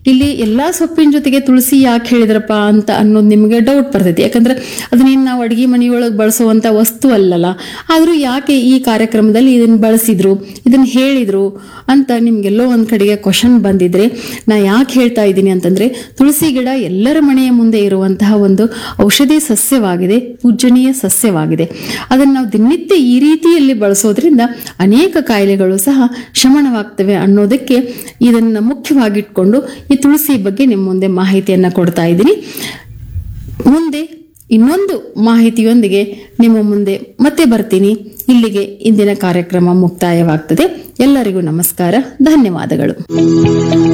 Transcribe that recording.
ಇಲ್ಲಿ ಎಲ್ಲಾ ಸೊಪ್ಪಿನ ಜೊತೆಗೆ ತುಳಸಿ ಯಾಕೆ ಹೇಳಿದ್ರಪ್ಪ ಅಂತ ಅನ್ನೋದು ನಿಮಗೆ ಡೌಟ್ ಬರ್ತೈತಿ ಯಾಕಂದ್ರೆ ಅದನ್ನೇನು ನಾವು ಅಡಿಗೆ ಮನೆಯೊಳಗೆ ಬಳಸುವಂತ ವಸ್ತು ಅಲ್ಲಲ್ಲ ಆದ್ರೂ ಯಾಕೆ ಈ ಕಾರ್ಯಕ್ರಮದಲ್ಲಿ ಇದನ್ನ ಬಳಸಿದ್ರು ಇದನ್ನ ಹೇಳಿದ್ರು ಅಂತ ನಿಮ್ಗೆಲ್ಲೋ ಒಂದ್ ಕಡೆಗೆ ಕ್ವಶನ್ ಬಂದಿದ್ರೆ ನಾ ಯಾಕೆ ಹೇಳ್ತಾ ಇದ್ದೀನಿ ಅಂತಂದ್ರೆ ತುಳಸಿ ಗಿಡ ಎಲ್ಲರ ಮನೆಯ ಮುಂದೆ ಇರುವಂತಹ ಒಂದು ಔಷಧಿ ಸಸ್ಯವಾಗಿದೆ ಪೂಜನೀಯ ಸಸ್ಯವಾಗಿದೆ ಅದನ್ನು ನಾವು ದಿನನಿತ್ಯ ಈ ರೀತಿಯಲ್ಲಿ ಬಳಸೋದ್ರಿಂದ ಅನೇಕ ಕಾಯಿಲೆಗಳು ಸಹ ಶಮನವಾಗ್ತವೆ ಅನ್ನೋದಕ್ಕೆ ಇದನ್ನ ಮುಖ್ಯವಾಗಿಟ್ಕೊಂಡು ಈ ತುಳಸಿ ಬಗ್ಗೆ ನಿಮ್ಮ ಮುಂದೆ ಮಾಹಿತಿಯನ್ನ ಕೊಡ್ತಾ ಇದ್ದೀನಿ ಮುಂದೆ ಇನ್ನೊಂದು ಮಾಹಿತಿಯೊಂದಿಗೆ ನಿಮ್ಮ ಮುಂದೆ ಮತ್ತೆ ಬರ್ತೀನಿ ಇಲ್ಲಿಗೆ ಇಂದಿನ ಕಾರ್ಯಕ್ರಮ ಮುಕ್ತಾಯವಾಗ್ತದೆ ಎಲ್ಲರಿಗೂ ನಮಸ್ಕಾರ ಧನ್ಯವಾದಗಳು